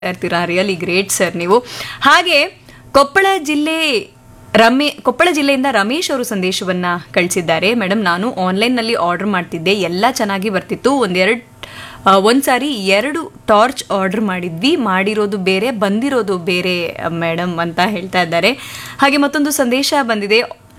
ಇರ್ತೀರಾ really great sir ನೀವು ಹಾಗೆ ಕೊಪ್ಪಳ ಜಿಲ್ಲೆ ರಮೇ ಕೊಪ್ಪಳ ಜಿಲ್ಲೆಯಿಂದ ರಮೇಶ್ ಅವರು ಸಂದೇಶವನ್ನ ಕಳಿಸಿದ್ದಾರೆ ಮೇಡಮ್ ನಾನು ಆನ್ಲೈನ್ನಲ್ಲಿ ಆರ್ಡರ್ ಮಾಡ್ತಿದ್ದೆ ಎಲ್ಲ ಚೆನ್ನಾಗಿ ಬರ್ತಿತ್ತು ಒಂದೆರಡು ಆ, ಒಂದ್ ಸಾರಿ ಎರಡು ಟಾರ್ಚ್ ಆರ್ಡರ್ ಮಾಡಿದ್ವಿ ಮಾಡಿರೋದು ಬೇರೆ ಬಂದಿರೋದು ಬೇರೆ ಮೇಡಮ್ ಅಂತ ಹೇಳ್ತಾ ಇದ್ದಾರೆ ಹಾಗೆ ಮತ್ತೊಂದು ಸಂದೇಶ ಬಂದಿದೆ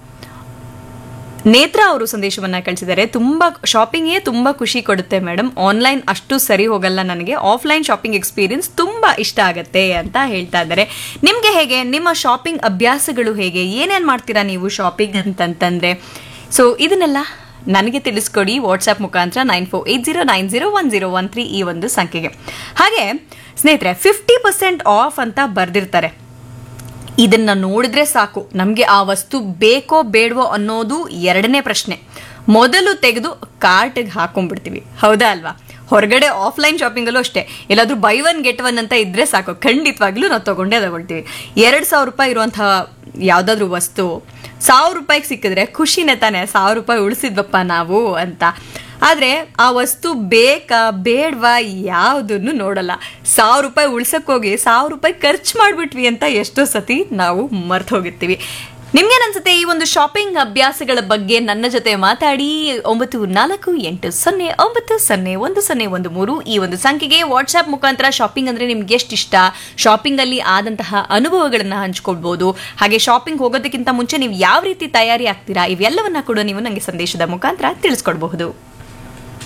ನೇತ್ರ ಅವರು ಸಂದೇಶವನ್ನ ಕಳಿಸಿದ್ದಾರೆ ತುಂಬಾ ಶಾಪಿಂಗೇ ತುಂಬಾ ಖುಷಿ ಕೊಡುತ್ತೆ ಮೇಡಮ್ ಆನ್ಲೈನ್ ಅಷ್ಟು ಸರಿ ಹೋಗಲ್ಲ ನನಗೆ ಆಫ್ಲೈನ್ ಶಾಪಿಂಗ್ ಎಕ್ಸ್ಪೀರಿಯನ್ಸ್ ತುಂಬಾ ಇಷ್ಟ ಆಗುತ್ತೆ ಅಂತ ಹೇಳ್ತಾ ಇದ್ದಾರೆ ನಿಮ್ಗೆ ಹೇಗೆ ನಿಮ್ಮ ಶಾಪಿಂಗ್ ಅಭ್ಯಾಸಗಳು ಹೇಗೆ ಏನೇನ್ ಮಾಡ್ತೀರಾ ನೀವು ಶಾಪಿಂಗ್ ಅಂತಂತಂದ್ರೆ ಸೊ ಇದನ್ನೆಲ್ಲ ನನಗೆ ತಿಳಿಸ್ಕೊಡಿ ವಾಟ್ಸ್ಆಪ್ ಮುಖಾಂತರ nine four eight zero nine zero one zero one three ಈ ಒಂದು ಸಂಖ್ಯೆಗೆ ಹಾಗೆ ಸ್ನೇಹಿತರೆ ಫಿಫ್ಟಿ ಪರ್ಸೆಂಟ್ ಆಫ್ ಅಂತ ಬರ್ದಿರ್ತಾರೆ ಇದನ್ನ ನೋಡಿದ್ರೆ ಸಾಕು ನಮಗೆ ಆ ವಸ್ತು ಬೇಕೋ ಬೇಡವೋ ಅನ್ನೋದು ಎರಡನೇ ಪ್ರಶ್ನೆ ಮೊದಲು ತೆಗೆದು ಕಾರ್ಟ್ಗೆ ಹಾಕೊಂಡ್ಬಿಡ್ತೀವಿ ಹೌದಾ ಅಲ್ವಾ ಹೊರಗಡೆ ಆಫ್ಲೈನ್ ಶಾಪಿಂಗಲ್ಲೂ ಅಷ್ಟೇ ಎಲ್ಲಾದ್ರೂ ಬೈ ಒನ್ ಗೆಟ್ ಒನ್ ಅಂತ ಇದ್ರೆ ಸಾಕು ಖಂಡಿತವಾಗ್ಲೂ ನಾವು ತಗೊಂಡೇ ತಗೊಳ್ತೀವಿ ಎರಡು ಸಾವಿರ ರೂಪಾಯಿ ಇರುವಂತಹ ಯಾವುದಾದ್ರೂ ವಸ್ತು ಸಾವಿರ ರೂಪಾಯಿಗೆ ಸಿಕ್ಕಿದ್ರೆ ಖುಷಿನೇ ತಾನೆ ಸಾವಿರ ರೂಪಾಯಿ ಉಳಿಸಿದ್ವಪ್ಪ ನಾವು ಅಂತ ಆದರೆ ಆ ವಸ್ತು ಬೇಕಾ ಬೇಡವಾ ಯಾವುದನ್ನು ನೋಡಲ್ಲ ಸಾವಿರ ರೂಪಾಯಿ ಉಳ್ಸಕ್ಕೋಗಿ ಸಾವಿರ ರೂಪಾಯಿ ಖರ್ಚು ಮಾಡಿಬಿಟ್ವಿ ಅಂತ ಎಷ್ಟೋ ಸತಿ ನಾವು ಮರ್ತು ಹೋಗಿರ್ತೀವಿ ನಿಮ್ಗೇನ್ ಅನ್ಸುತ್ತೆ ಈ ಒಂದು ಶಾಪಿಂಗ್ ಅಭ್ಯಾಸಗಳ ಬಗ್ಗೆ ನನ್ನ ಜೊತೆ ಮಾತಾಡಿ ಒಂಬತ್ತು ನಾಲ್ಕು ಎಂಟು ಸೊನ್ನೆ ಒಂಬತ್ತು ಸೊನ್ನೆ ಒಂದು ಸೊನ್ನೆ ಒಂದು ಮೂರು ಈ ಒಂದು ಸಂಖ್ಯೆಗೆ ವಾಟ್ಸ್ಆಪ್ ಮುಖಾಂತರ ಶಾಪಿಂಗ್ ಅಂದ್ರೆ ನಿಮ್ಗೆ ಎಷ್ಟು ಇಷ್ಟ ಶಾಪಿಂಗ್ ಅಲ್ಲಿ ಆದಂತಹ ಅನುಭವಗಳನ್ನ ಹಂಚ್ಕೊಳ್ಬಹುದು ಹಾಗೆ ಶಾಪಿಂಗ್ ಹೋಗೋದಕ್ಕಿಂತ ಮುಂಚೆ ನೀವು ಯಾವ ರೀತಿ ತಯಾರಿ ಆಗ್ತೀರಾ ಇವೆಲ್ಲವನ್ನ ಕೂಡ ನೀವು ನನಗೆ ಸಂದೇಶದ ಮುಖಾಂತರ ತಿಳಿಸ್ಕೊಡ್ಬಹುದು